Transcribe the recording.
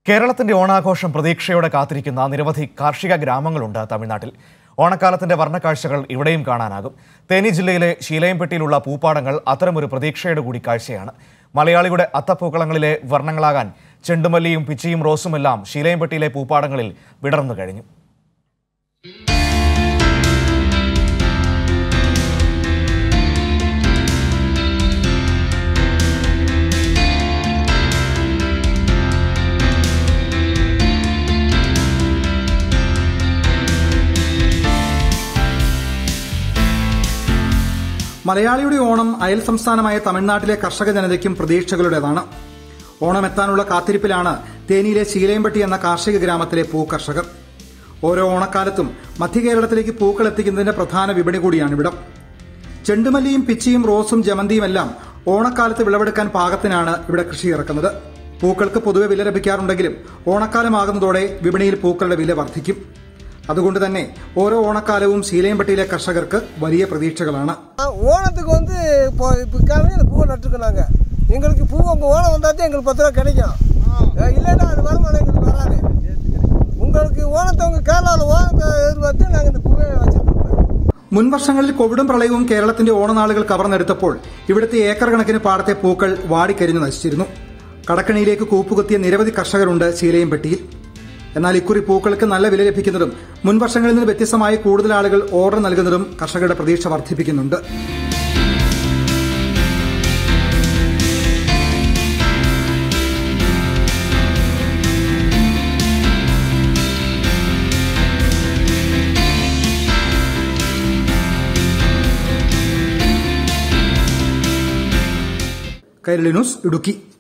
കേരളത്തിന്റെ ഓണാഘോഷം പ്രതീക്ഷയോടെ കാത്തിരിക്കുന്ന നിരവധി കാർഷിക ഗ്രാമങ്ങളുണ്ട് തമിഴ്നാട്ടിൽ ഓണക്കാലത്തിന്റെ വർണ്ണക്കാഴ്ചകൾ ഇവിടെയും കാണാനാകും തേനി ജില്ലയിലെ ശീലയംപെട്ടിയിലുള്ള പൂപ്പാടങ്ങൾ അത്തരമൊരു പ്രതീക്ഷയുടെ കൂടി കാഴ്ചയാണ് മലയാളിയുടെ അത്തപ്പൂക്കളങ്ങളിലെ വർണ്ണങ്ങളാകാൻ ചെണ്ടുമല്ലിയും പിച്ചിയും റോസുമെല്ലാം ശീലയംപെട്ടിയിലെ പൂപ്പാടങ്ങളിൽ വിടർന്നു കഴിഞ്ഞു മലയാളിയുടെ ഓണം അയൽ സംസ്ഥാനമായ തമിഴ്നാട്ടിലെ കർഷക ജനതയ്ക്കും പ്രതീക്ഷകളുടേതാണ് ഓണം എത്താനുള്ള കാത്തിരിപ്പിലാണ് തേനിയിലെ ശീലയമ്പട്ടി എന്ന കാർഷിക ഗ്രാമത്തിലെ പൂക്കർഷകർ ഓരോ ഓണക്കാലത്തും മധ്യകേരളത്തിലേക്ക് പൂക്കൾ എത്തിക്കുന്നതിന്റെ പ്രധാന വിപണി കൂടിയാണിവിടം ചെണ്ടുമല്ലിയും പിച്ചിയും റോസും ജമന്തിയുമെല്ലാം ഓണക്കാലത്ത് വിളവെടുക്കാൻ പാകത്തിനാണ് ഇവിടെ കൃഷി ഇറക്കുന്നത് പൂക്കൾക്ക് പൊതുവെ വില ലഭിക്കാറുണ്ടെങ്കിലും ഓണക്കാലമാകുന്നതോടെ വിപണിയിൽ പൂക്കളുടെ വില വർദ്ധിക്കും അതുകൊണ്ട് തന്നെ ഓരോ ഓണക്കാലവും ശീലയമ്പട്ടിയിലെ കർഷകർക്ക് വലിയ പ്രതീക്ഷകളാണ് ஓணத்துக்கு வந்து இப்போ இப்போ காலையில் பூவை நட்டுருக்கோம் நாங்கள் எங்களுக்கு பூ உங்கள் ஓணம் வந்தால் தான் எங்களுக்கு பத்து ரூபா கிடைக்கும் அஹ் இல்லைன்னா அது வருமானம் எங்களுக்கு வராது உங்களுக்கு ஓணத்தை உங்கள் கேரளாவில் ஓணத்தை எதிர்பார்த்து நாங்கள் இந்த பூவை வச்சுருக்கோம் മുൻവർഷങ്ങളിൽ കോവിഡും പ്രളയവും കേരളത്തിന്റെ ഓണനാളുകൾ കവർന്നെടുത്തപ്പോൾ ഇവിടുത്തെ ഏക്കർ കണക്കിന് പാടത്തെ പൂക്കൾ വാടിക്കരിഞ്ഞു നശിച്ചിരുന്നു കടക്കണിയിലേക്ക് കൂപ്പുകുത്തിയ നിരവധി കർഷകരുണ്ട് ശീലയംപെട്ടിയിൽ എന്നാൽ ഇക്കുറി പൂക്കൾക്ക് നല്ല വില ലഭിക്കുന്നതും മുൻവർഷങ്ങളിൽ നിന്ന് വ്യത്യസ്തമായി കൂടുതൽ ആളുകൾ ഓർഡർ നൽകുന്നതും കർഷകരുടെ പ്രതീക്ഷ വർദ്ധിപ്പിക്കുന്നുണ്ട് കൈരളി ന്യൂസ് ഇടുക്കി